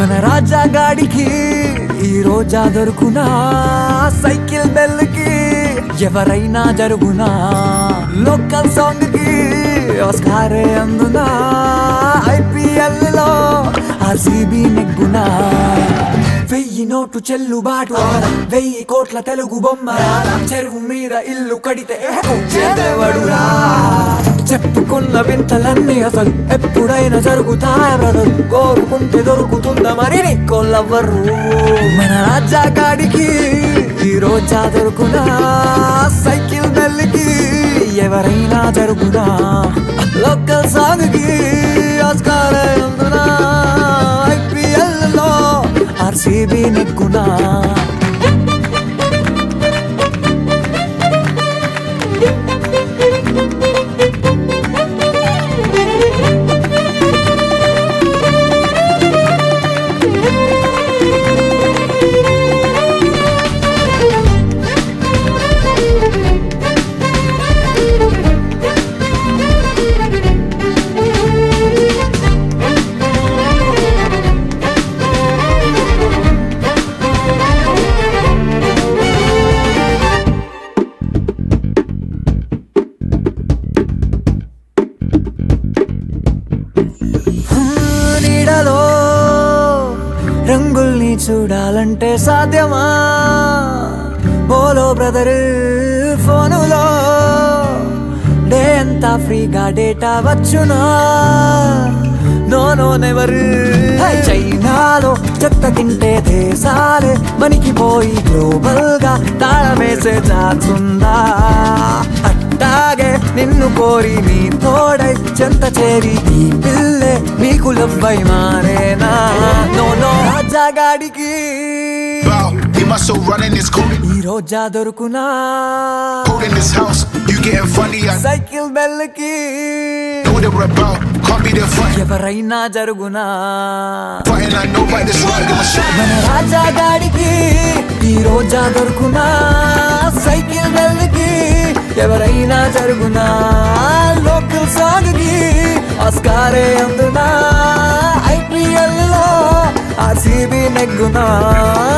మన రాజా గాడికి ఈ రోజా దొరుకునా సైకిల్ బెల్ కి ఎవరైనా జరుగునా లోకల్ సాంగ్ కి ఆస్కారే అందునా ఐపీఎల్ లో ఆర్సీబీ నెగ్గునా వెయ్యి నోటు చెల్లుబాటు వెయ్యి కోట్ల తెలుగు బొమ్మ చెరువు మీద ఇల్లు కడితే చెదవడురా చెప్పుకున్న వింతలన్నీ అసలు ఎప్పుడైనా జరుగుతాయి బ్రదర్ కోరుకుంటే దొరుకుతుందా మరి నీకోళ్ళవ్వరు మన రాజా కాడికి ఈ రోజా దొరుకునా సైకిల్ బెల్లికి ఎవరైనా జరుగునా లోకల్ సాంగ్ కి ఆస్కారే అందునా ఐపీఎల్ లో ఆర్సీబీ నెగ్గునా నీడలో రంగుల్ని చూడాలంటే సాధ్యమా బోలో బ్రదర్ ఫోనులో డే అంతా ఫ్రీగా డేటా వచ్చునా నో నో నెవర్ చైనాలో చెత్త తింటే దేశాలే మనకి పోయి గ్లోబల్ గా తాళమేసే జాతుందా అట్టాగే నిన్ను కోరి నీ తోడై చెంత చేరి ఈ పిల్లే మీకు లవ్వై మారేనా నో నో రాజాగాడికి Bow, be my soul running this code, ఈ రోజా దొరుకునా code in this house. You getting funny, I cycle బెల్కి know that we're about. Can't be there fighting, ఎవరైనా జరుగునా fighting. I know by this right, my shit. మన రాజా గాడికి ఈ రోజా దొరుకునా cycle బెల్కి ఎవరైనా జరుగునా లోకల్ సాంగ్ కి ఆస్కారే అందునా ఐపీఎల్ లో ఆర్సీబీ నెగ్గునా